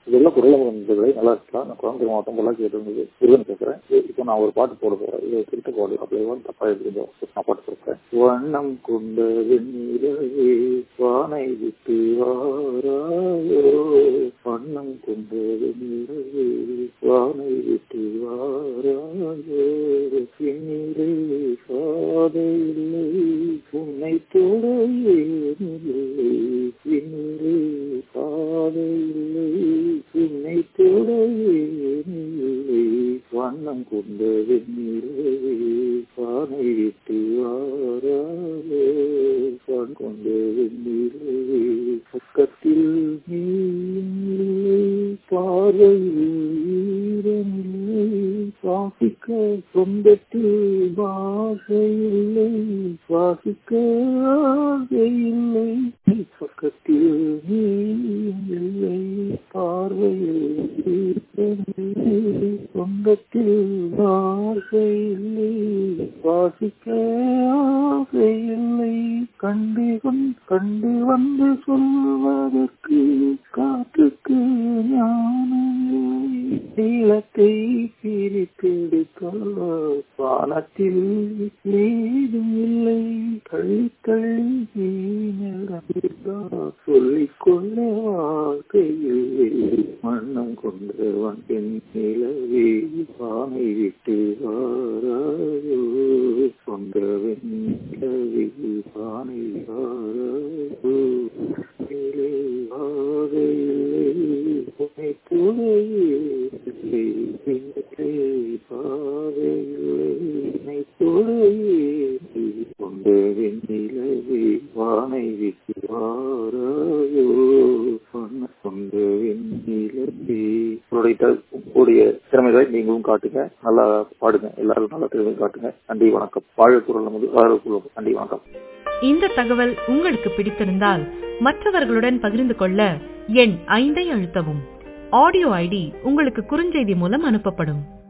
இதெல்லாம் குரல் வந்தது நல்லா இருக்கலாம் நான் கோயம்புத்தூர் மாவட்டம் பொள்ளாச்சி இருந்தது முருகன் பேசுறேன் இப்போ நான் ஒரு பாட்டு போட போறேன் இது திருத்த பாடு அப்படியே தப்பா இருக்குதோ நான் பாட்டு கொடுக்குறேன் வண்ணம் கொண்ட வெண்ணிலவே வானை விட்டு வாராயோ வண்ணம் கொண்ட வெண்ணிலவே வானை விட்டு வாராயோ பின்னிலே சாதை இல்லை உன்னை தொட ஏனில்லை பின்னிலே பாதை இல்லை உன்னை தொட ஏனில்லை வண்ணம் கொண்ட வெண்ணிலவே பானை விட்டு வாராயோ கண் கொண்ட வெண்ணிலவே பக்கத்தில் நீ இல்லை பார்வையில் ஈரமில்லை சுவாசிக்க சொந்தத்தில் பாஷை இல்லை சுவாசிக்க ஆசை இல்லை பக்கத்தில் நீ இல்லை பார்வையில் ஈரமில்லை சொந்தத்தில் பாஷை இல்லை சுவாசிக்க ஆசை இல்லை கண்டு கண்டு வந்து சொல்வதற்கு காற்றுக்கு ஞானமில்லை நீளத்தை பிரித்தெடுக்க வானத்தில் ஏதும் இல்லை தள்ளி தள்ளி சொல்லிக் கொள்ள வாழ்க்கை இல்லை மன்னம் கொண்டவன் என் நிலவே பானை விட்டு வாராயோ கொண்டவன் நிலவே பானை வாராயோ நிலை வாழை உன்னை துணையே இல்லை பின்னே பாதை இல்லை உன்னை துணையே கொண்ட வெண்ணிலவே வானை விட்டு வாராயோ கொண்ட வெண்ணிலவே உங்களுடைய உங்களுடைய திறமைகளை நீங்களும் காட்டுங்க நல்லா பாடுங்க எல்லாரும் நல்ல திறமை காட்டுங்க நன்றி வணக்கம் வாழ குரல் நமது வாழ குரல் நன்றி வணக்கம் இந்த தகவல் உங்களுக்கு பிடித்திருந்தால் மற்றவர்களுடன் பகிர்ந்து கொள்ள எண் ஐந்தை அழுத்தவும் ஆடியோ ஐடி உங்களுக்கு குறுஞ்செய்தி மூலம் அனுப்பப்படும்